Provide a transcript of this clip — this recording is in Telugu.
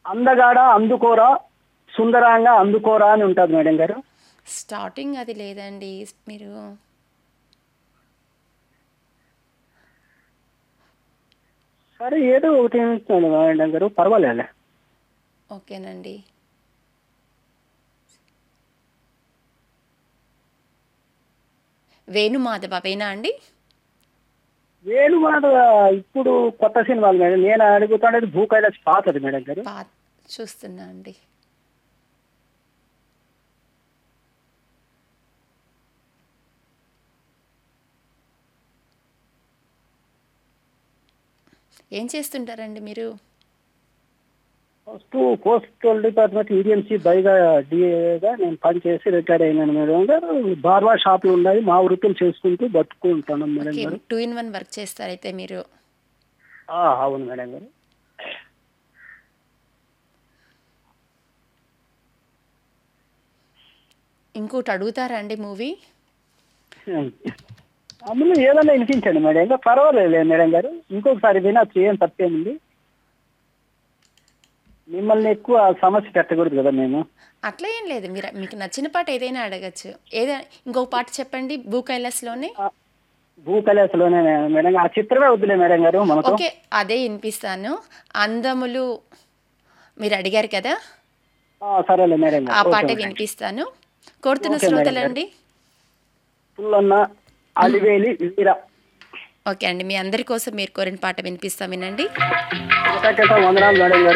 అందగాడ అందుకోరా సుందరంగా అందుకోరా అని ఉంటుంది మేడం గారు స్టార్టింగ్ అది లేదండి మీరు సరే ఏదో ఒకటి ఇస్తాను మేడం గారు పర్వాలేదు ఓకేనండి వేణుమాధవ వేనా అండి వేణు మాట ఇప్పుడు కొత్త సినిమాలు మేడం నేను అడుగుతానేది భూ కైలాస్ పాతది మేడం గారు పా చూస్తున్నా అండి ఏం చేస్తుంటారండి మీరు ఫస్ట్ పోస్టల్ డిపార్ట్మెంట్ ఈడిఎంసీ బైగా డిఏగా నేను పనిచేసి రిటైర్ అయినాను మేడం గారు బార్బా షాపులు ఉన్నాయి మా వృత్తులు చేసుకుంటూ బతుకుంటాను మేడం గారు టూ ఇన్ వన్ వర్క్ చేస్తారైతే మీరు ఆ, అవును మేడం గారు ఇంకోటి అడుగుతారా అండి మూవీ అందులో ఏదైనా వినిపించండి మేడం ఇంకా పర్వాలేదు మేడం గారు ఇంకొకసారి వినొచ్చు ఏం తప్పేముంది మిమ్మల్ని ఎక్కువ సమస్య పెట్టకూడదు కదా మేము అట్లా ఏం లేదు మీరు మీకు నచ్చిన పాట ఏదైనా అడగచ్చు ఏదైనా ఇంకొక పాట చెప్పండి భూ కైలాస్లోనే ఆ, భూ కైలాసలోనే మేడం ఆ చిత్రమే వద్దులే మేడం గారు మనకు ఓకే అదే వినిపిస్తాను అందములు మీరు అడిగారు కదా ఆ, సరేలే మేడం ఆ గారు పాట ఓకే మేడం. వినిపిస్తాను కోరుతున్న ఓకే మేడం శ్రోతలండి పుల్లన్న అలివేలి వీర ఓకే అండి మీ అందరి కోసం మీరు కోరిన పాట వినిపిస్తాం వినండి వందనాలు మేడం గారు